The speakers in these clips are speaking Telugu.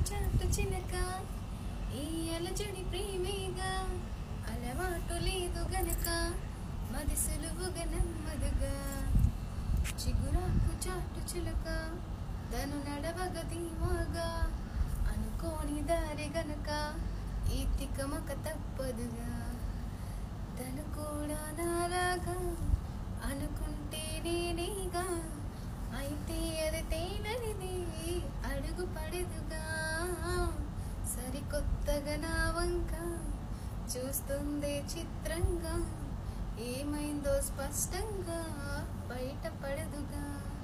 చాటు చిలక ఈ అలజడి ప్రేమేగా అలవాటు లేదు గనక మది సులువుగా నెమ్మదిగా చిగురాకు చాటు చిలక తను నడవగ ధీమాగా అనుకోని దారి గనక ఈ తికమక తప్పదుగా తను కూడా నాలాగా అనుకుంటే నేనేగా అయితే అది తేననిది అడుగు పడదుగా సరికొత్తగా నా వంక చూస్తుందే చిత్రంగా ఏమైందో స్పష్టంగా బయటపడదుగా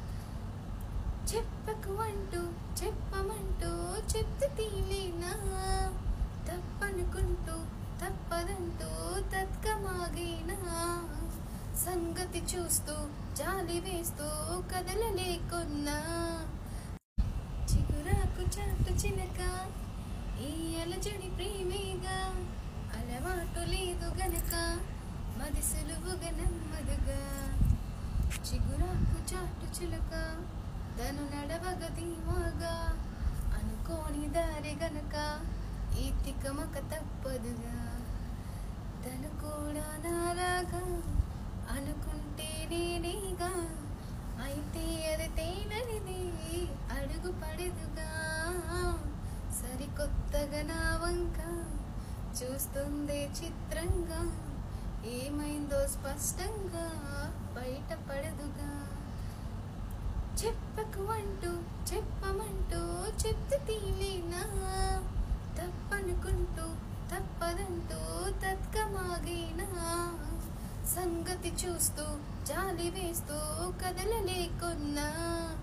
చెప్పకు అంటూ చెప్పమంటూ చెప్తే తీలేనా తప్పనుకుంటూ తప్పదంటూ తత్కమాగేనా సంగతి చూస్తూ జాలి వేస్తూ కదలలేకున్నా చిగురాకు చాటు చిలక ఈ అలజడి ప్రేమేగా అలవాటు లేదు గనక మది సులువుగా నెమ్మదిగా చిగురాకు చాటు చిలక తను నడవగ ధీమాగా అనుకోని దారి గనక ఈ తికమక తప్పదుగా తను కూడా నాలాగా అనుకుంటే నేనేగా అయితే అది తేననిది అడుగు పడదుగా సరికొత్తగా నా వంక చూస్తుందే చిత్రంగా ఏమైందో స్పష్టంగా బయటపడదుగా చెప్పకు అంటూ చెప్పమంటూ చెప్తే తీలేనా తప్పనుకుంటూ తప్పదంటూ తత్కమాగేనా సంగతి చూస్తూ జాలి వేస్తూ కదలలేకున్నా